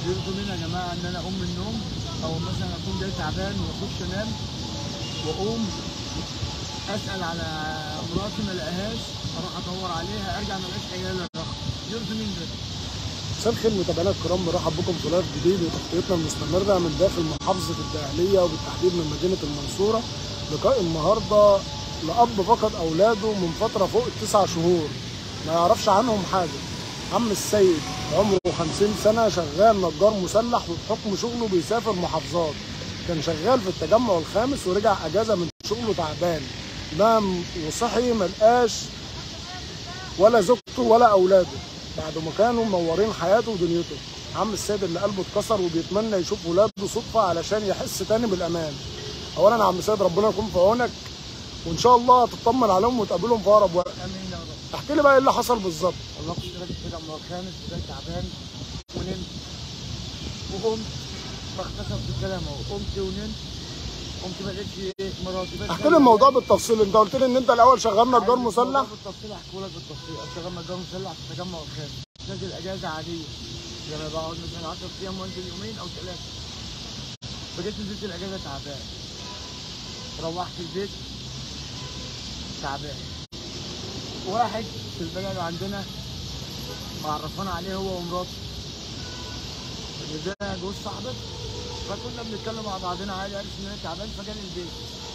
يرضوا مني يا جماعه ان انا اقوم من النوم او مثلا اكون جاي تعبان واخش انام واقوم اسال على مراتي ما الاقيهاش اروح ادور عليها ارجع ما الاقيش عيال الرقم يرضوا مني ده مساء الخير متابعينا الكرام مرحب بكم في لايف جديد وتغطيتنا المستمره من داخل محافظه الدقهليه وبالتحديد من مدينه المنصوره لقاء النهارده لاب فقد اولاده من فتره فوق التسع شهور ما يعرفش عنهم حاجه عم السيد عمره 50 سنه شغال نجار مسلح وبحكم شغله بيسافر محافظات كان شغال في التجمع الخامس ورجع اجازه من شغله تعبان نام وصحي ملقاش ولا زوجته ولا اولاده بعد ما كانوا منورين حياته ودنيته عم السيد اللي قلبه اتكسر وبيتمنى يشوف ولاده صدفه علشان يحس تاني بالامان اولا يا عم السيد ربنا يكون في عونك وان شاء الله تطمن عليهم وتقابلهم في اقرب وقت امين يا رب احكي لي بقى ايه اللي حصل بالظبط الله كنت راجع كده اما الخامس وجاي تعبان ونمت وقمت بختصر في الكلام اهو قمت ونمت قمت ما لقيتش ايه مراتي بس احكي لي الموضوع بالتفصيل انت قلت لي ان انت الاول شغال نجار مسلح بالتفصيل احكي لك بالتفصيل اشتغل نجار مسلح في التجمع الخامس نازل اجازه عاديه يعني بقعد مثلا 10 ايام وانزل يومين او ثلاثه فجيت نزلت الاجازه تعبان روحت البيت تعبان واحد في البلد عندنا معرفانا عليه هو ومراته اللي ده جوز صاحبتي فكنا بنتكلم مع بعضنا عادي عارف ان انا تعبان فجاني البيت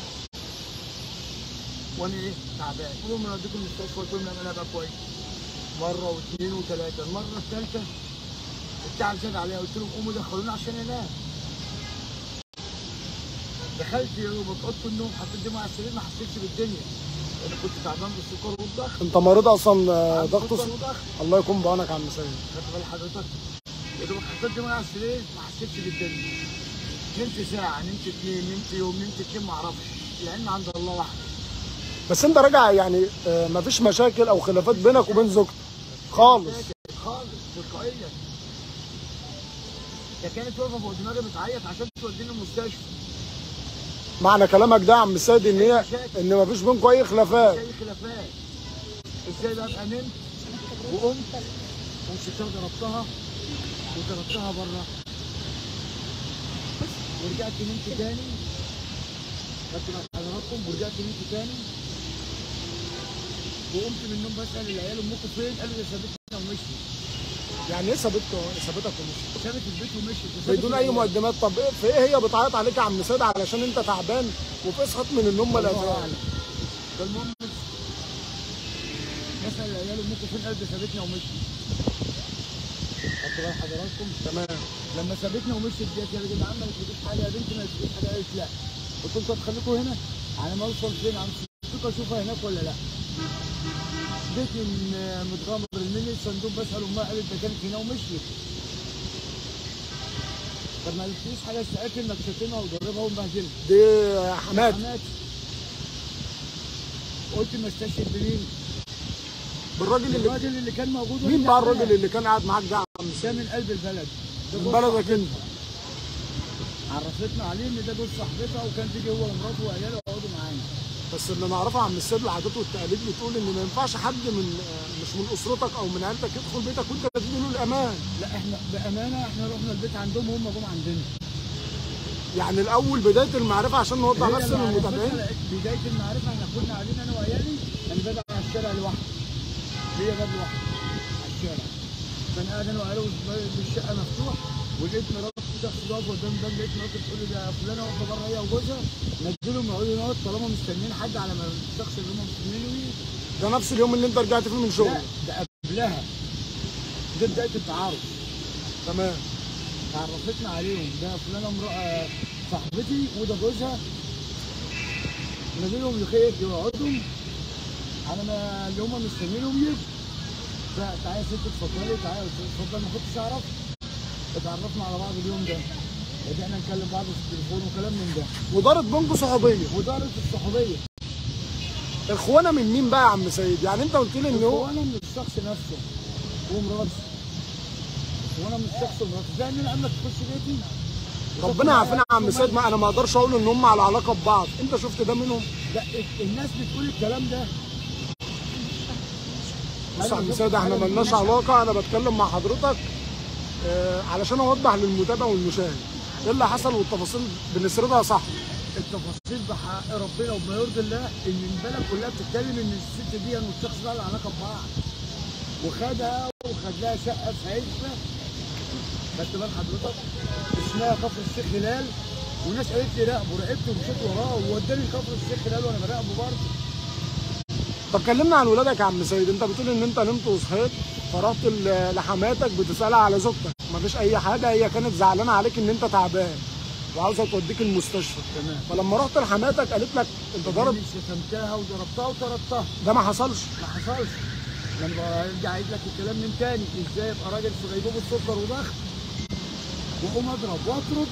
وانا ايه تعبان قولوا ما نوديكم المستشفى قلت لهم انا بقى كويس مره واثنين وثلاثه المره الثالثه التعب زاد عليا قلت لهم قوموا دخلوني عشان انام دخلت وبتقط النوم حطيت دماغي على السرير ما حسيتش بالدنيا انا كنت تعبان بالسكر والضغط انت مريض اصلا آه، عندي ضغط سكر وضغط الله يكون بعونك يا عم سيد خدت بال حضرتك يا دوبك حطيت دماغي على السرير ما حسيتش بالدنيا نمت ساعة نمت اتنين نمت يوم نمت اتنين ما اعرفش العلم عند الله وحده بس انت راجع يعني آه، مفيش مشاكل او خلافات بينك وبين زوجتك خالص خالص تلقائيا ده كانت واقفة فوق دماغي بتعيط عشان توديني المستشفى معنى كلامك ده يا عم السيد ان هي ان مفيش بينكم اي خلافات زي خلافات ازاي بقى ابقى نمت وقمت ومسكتها ضربتها وضربتها بره ورجعت نمت تاني خدت مع حضراتكم ورجعت نمت تاني وقمت من النوم بسأل العيال امكم فين؟ قالوا لي سابتنا ومشيت يعني ايه سابتك سابتك ومشيت سابت البيت ومشيت وسابت بدون اي العيال. مقدمات طب ايه في ايه هي بتعيط عليك يا عم سيد علشان انت تعبان وتصحى من النوم ما الله لقيتهاش اعلم فالمهم بسأل العيال امكم فين؟ قالوا لي سابتنا ومشيت خدت بال حضراتكم؟ تمام لما سابتنا ومشيت ديت يا جدعان ما لقيتش حاجه يا بنتي ما لقيتش حاجه قالت لا قلت لهم طب خليكم هنا على ما اوصل فين عم شوفوا اشوفها هناك ولا لا جيت من متغمر المني الصندوق بسال امها قالت ده كانت هنا ومشيت طب ما قالتليش حاجه استقالت انك شتمها وضربها ومبهدلها دي حماتي حماتي قلت ما استشهد بمين؟ بالراجل اللي الراجل اللي كان موجود مين بقى الراجل اللي كان قاعد معاك ده يا عم ده سيد من قلب البلد ده من جوز بلدك انت عرفتنا عليه ان ده جوز صاحبتها وكان تيجي هو ومراته وعياله يقعدوا معانا بس اللي نعرفه عن السيد العادات والتقاليد بتقول ان ما ينفعش حد من مش من اسرتك او من عيلتك يدخل بيتك وانت تديله الامان لا احنا بامانه احنا رحنا البيت عندهم وهم جم عندنا يعني الاول بدايه المعرفه عشان نوضح هي بس للمتابعين معرفتنا- بدايه المعرفه احنا كنا قاعدين انا وعيالي انا بابا على الشارع لوحدي ليا باب لوحدي على الشارع كان قاعد انا وعيالي بالشقه مفتوح ولقيت مراتي كده واقفه قدام الباب لقيت مراتي بتقول لي ده فلانه واقفه بره هي وجوزها نزلهم يقعدوا يقعد طالما مستنيين حد على ما الشخص اللي هم مستنيينه يجي ده نفس اليوم اللي انت رجعت فيه من لا شغلك ده قبلها دي بدايه التعارف تمام عرفتنا عليهم ده فلانه امراه صاحبتي وده جوزها نزلهم الخير يقعدوا على ما اللي هم مستنيينهم يجوا فتعالى يا ست اتفضلي تعالى قلت لها اتفضل ما كنتش اعرف اتعرفنا على بعض اليوم ده بدأنا نكلم بعض في التليفون وكلام من ده ودارت بينكم صحوبيه ودارت الصحوبيه اخوانا من مين بقى يا عم سيد يعني انت قلت لي ان هو هو انا من الشخص نفسه ومراتي وانا من الشخص ومراتي زي ان انا قبل تخش بيتي ربنا يعافينا يا عم سيد ما انا ما اقدرش اقول ان هم على علاقه ببعض انت شفت ده منهم لا الناس بتقول الكلام ده بص يا عم سيد احنا ملناش علاقه انا بتكلم مع حضرتك آه، علشان اوضح للمتابع والمشاهد ايه اللي حصل والتفاصيل بنسردها صح التفاصيل بحق ربنا وبما يرضي الله ان البلد كلها بتتكلم ان الست دي والشخص ده له علاقه ببعض وخدها وخد لها شقه في عزبه خدت بال حضرتك اسمها كفر الشيخ هلال وناس قالت لي راقبه راقبته ومشيت وراه ووداني كفر الشيخ هلال وانا براقبه برضه طب كلمنا عن ولادك يا عم سيد انت بتقول ان انت نمت وصحيت فرحت ل- لحماتك بتسالها على زوجتك مفيش اي حاجه هي كانت زعلانه عليك ان انت تعبان وعاوزه توديك المستشفى تمام فلما رحت لحماتك قالت لك انت ضرب ضرب شتمتها وضربتها وطردتها ده ما حصلش ما حصلش لما ارجع اعيد لك الكلام من تاني ازاي ابقى راجل في غيبوبه سكر وضغط واقوم اضرب واطرد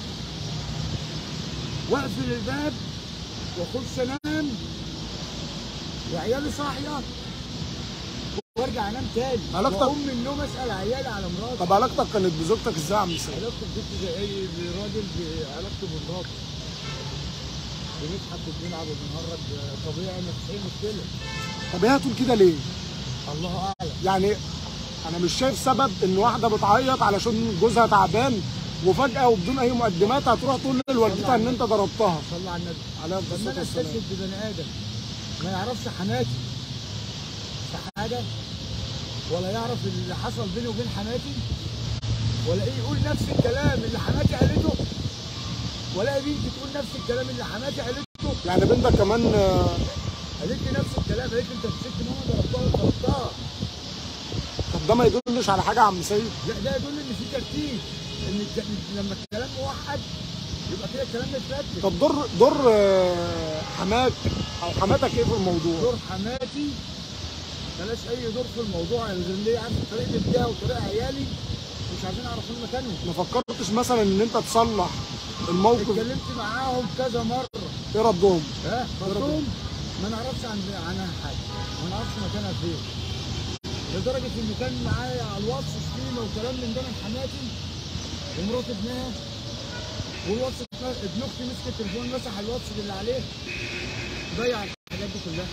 واقفل الباب واخش انام وعيالي صاحيه وارجع انام تاني علاقتك- واقوم من النوم اسال عيالي على مراتي طب علاقتك كانت بزوجتك ازاي يا عم سيد علاقته بست زي اي راجل بعلاقته بمراته بنضحك وبنلعب وبنهرج طبيعي مفيش اي مشكله طب هي هتقول كده ليه الله اعلم يعني انا مش شايف سبب ان واحده بتعيط علشان جوزها تعبان وفجاه وبدون اي مقدمات هتروح تقول لوالدتها ان انت ضربتها صلى على النبي عليه لما الصلاه انا والسلام استشهد ببني ادم ما يعرفش حماتي في حاجه ولا يعرف اللي حصل بيني وبين حماتي ولا ايه يقول نفس الكلام اللي حماتي قالته ولا يا بنتي تقول نفس الكلام اللي حماتي قالته يعني بنتك كمان آه، قالت لي نفس الكلام قالت لي انت مسكت ماما ضربتها وضربتها طب ده ما يدلش على حاجه يا عم سيد لا ده يدل ان في ترتيب ان الك- لما الكلام موحد يبقى كده الكلام مترتب طب دور دور آه، حماك او حماتك ايه في الموضوع دور حماتي ملاش اي دور في الموضوع غير اللي هي عارفه طريقه بنتها وطريقه عيالي مش عايزين يعرفوا مكانهم ما فكرتش مثلا ان انت تصلح الموقف اتكلمت معاهم كذا مره ايه ردهم ها برضهم ما نعرفش عن عنها حاجه ما نعرفش مكانها فين لدرجه ان كان معايا على الواتس شتيمه وكلام من ده من حماتي ومرات ابنها والواتس ابن اختي مسك التليفون مسح الواتس اللي عليه ضيع الحاجات دي كلها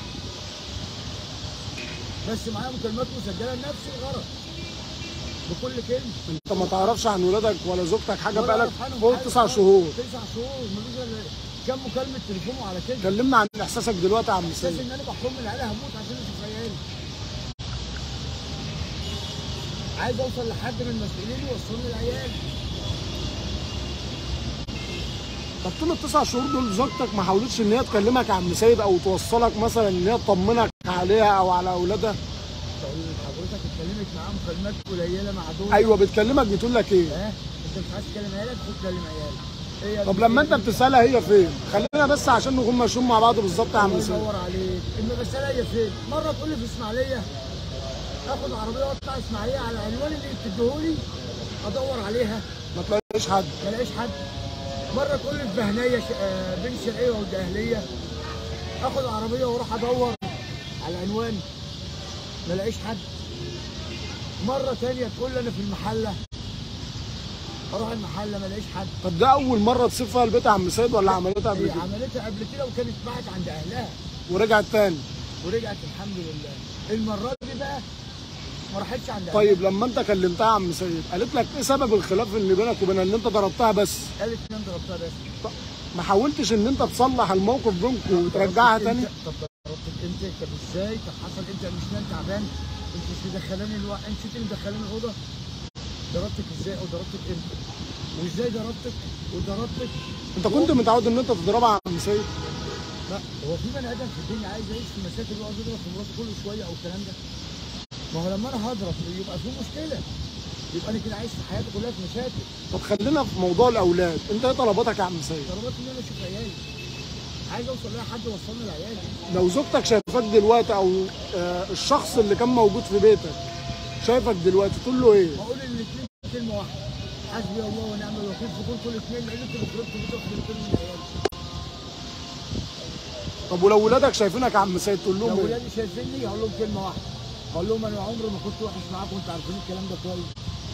بس معايا مكالمات مسجله لنفس الغرض بكل كلمه انت ما تعرفش عن ولادك ولا زوجتك حاجه ولا بقالك أعرف عنهم فوق حاجة تسع خالص. شهور تسع شهور مفيش غير كام مكالمه تليفون وعلى كده كلمنا عن احساسك دلوقتي يا عم احساس سيد ان انا بحكم العيله هموت عشان اشوف عيالي عايز اوصل لحد من المسؤولين يوصلوني العيال طب طول التسع شهور دول زوجتك ما حاولتش ان هي تكلمك يا عم سيد او توصلك مثلا ان هي تطمنك عليها او على اولادها تقول حضرتك اتكلمت معاه مكالمات قليله مع دول ايوه بتكلمك بتقول لك ايه ها انت مش عايز تكلم عيالك خد كلم عيالك هي طب لما انت بتسالها هي فين خلينا بس عشان نكون ماشيين مع بعض بالظبط يا عم الله سيد يدور عليك اما بسالها هي فين مره تقول لي في اسماعيليه اخد عربيه واطلع اسماعيليه على العنوان اللي بتديهولي ادور عليها ما تلاقيش حد ما الاقيش حد مره تقول لي في بهنيه ش... آه، بين الشرقيه والجاهليه اخد عربيه واروح ادور على العنوان ما الاقيش حد مره تانية تقول لي انا في المحله اروح المحله ما الاقيش حد طب ده اول مره تسيب فيها البيت يا عم سيد ولا عملتها قبل هي كده عملتها قبل كده وكانت باعت عند اهلها ورجعت تاني ورجعت الحمد لله المره دي بقى ما راحتش عند أهلها. طيب لما انت كلمتها يا عم سيد قالت لك ايه سبب الخلاف اللي بينك وبينها ان انت ضربتها بس قالت ان انا ضربتها بس ما حاولتش ان انت تصلح الموقف بينكم وترجعها ضربتك تاني انت- طب ضربتك انت طب ازاي طب حصل انت مش نايم تعبان انت مش مدخلاني الوقت انت اللي مدخلاني الاوضه ضربتك ازاي او ضربتك امتى وازاي ضربتك وضربتك انت كنت متعود ان انت تضربها يا عم سيد لا هو في بني ادم في الدنيا عايز يعيش في مشاكل ويقعد يضرب في مراته كل شويه او الكلام ده ما هو لما انا هضرب يبقى في مشكله يبقى انا كده عايش في حياتي كلها في مشاكل طب خلينا في موضوع الاولاد انت ايه طلباتك يا عم سيد طلبات ان انا اشوف عيالي عايز اوصل لاي حد يوصلني لعيالي لو زوجتك شايفاك دلوقتي او آه، الشخص اللي كان موجود في بيتك شايفك دلوقتي تقول له ايه بقول الاثنين كلمه واحده حسبي الله ونعم الوكيل في كل كل اثنين لان انتوا اللي خربتوا بيتك الاثنين من عيالي طب ولو ولادك شايفينك يا عم سيد تقول لو لهم ايه ولادي شايفيني هقول لهم كلمه واحده هقول لهم انا عمري ما كنت وحش معاكم وانتوا عارفين الكلام ده كويس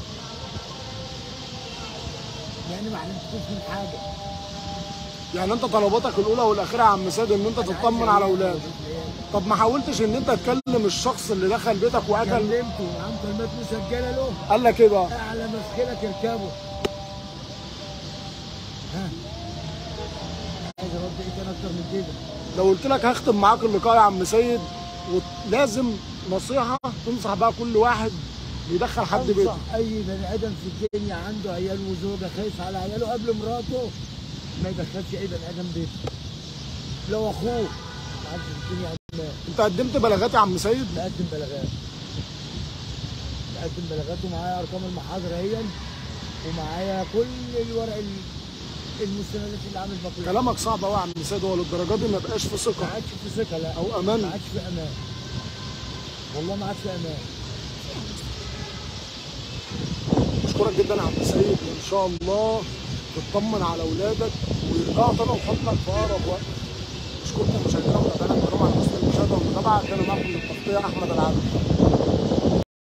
لان ما علمتكوش من حاجه يعني انت طلباتك الاولى والاخيره يا عم سيد ان انت أنا تطمن عايز على عيالي اولادك وأشوف عيالي. طب ما حاولتش ان انت تكلم الشخص اللي دخل بيتك واكل كلمته معاه مكالمات مسجله له قال لك ايه بقى اعلى ما مشكله تركبه ها عايز ارد ايه تاني اكتر من كده لو قلت لك هختم معاك اللقاء يا عم سيد ولازم نصيحه تنصح بقى كل واحد بيدخل حد بيته انصح اي بني ادم في الدنيا عنده عيال وزوجه خايف على عياله قبل مراته ما يدخلش اي بني ادم بيته لو اخوه ما عادش في الدنيا عمال انت قدمت بلاغات يا عم سيد بقدم بلاغات بقدم بلاغات ومعايا ارقام المحاضره اهي ومعايا كل الورق ال- المستندات اللي عامل بقول كلامك صعب قوي يا عم سيد هو للدرجه دي ما بقاش في ما ثقه عادش في ثقه لا او امان ما عادش في امان والله ما عادش في امان اشكرك جدا يا عم سيد وان شاء الله تطمن على اولادك ويرجعوا تاني لحضنك في اقرب وقت اشكركم مشاهدينا ومتابعينا الكرام على حسن المشاهده والمتابعه كان معكم للتغطيه احمد العبد